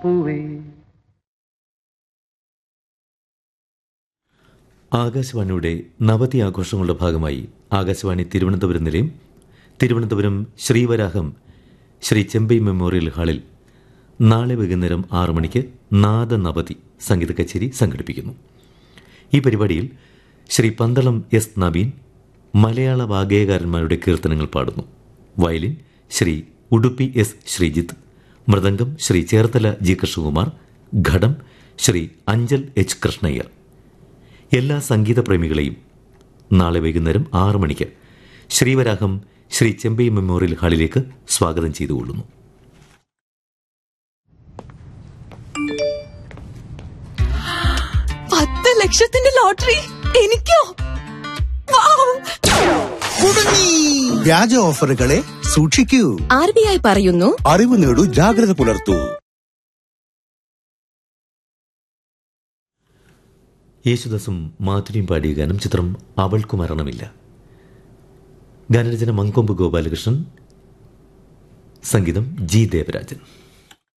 പൂവേ ആകാശവാണിയുടെ നവതി ആഘോഷങ്ങളുടെ ഭാഗമായി ആകാശവാണി തിരുവനന്തപുരം നിലയം തിരുവനന്തപുരം ശ്രീവരാഹം ശ്രീ ചെമ്പൈ മെമ്മോറിയൽ ഹാളിൽ നാളെ വൈകുന്നേരം ആറു മണിക്ക് നാദനവതി സംഗീത കച്ചേരി സംഘടിപ്പിക്കുന്നു ഈ പരിപാടിയിൽ ശ്രീ പന്തളം എസ് നവീൻ മലയാള വാഗ്ഗേയകാരന്മാരുടെ കീർത്തനങ്ങൾ പാടുന്നു violin Shri Udupi S Sreejith mridangam Shri Cherthala G Krishnakumar ghatam Shri Anchal H Krishnayyar എല്ലാ സംഗീത പ്രേമികളെയും നാളെ വൈകുന്നേരം ആറു മണിക്ക് ശ്രീവരാഹം ശ്രീ ചെമ്പൈ മെമ്മോറിയൽ ഹാളിലേക്ക് സ്വാഗതം ചെയ്തുകൊള്ളുന്നു പത്ത് ലക്ഷത്തിന്റെ ലോട്ടറി എനിക്കോ വൗ! കുടുങ്ങി വ്യാജ ഓഫറുകളെ സൂക്ഷിക്കൂ ആർ ബി ഐ പറയുന്നു അറിവ് നേടൂ ജാഗ്രത പുലർത്തൂ യേശുദാസും മാധുരിയും പാടിയ ഗാനം ചിത്രം അവൾക്കു മരണമില്ല ഗാനരചന മങ്കൊമ്പ് ഗോപാലകൃഷ്ണൻ സംഗീതം ജി ദേവരാജൻ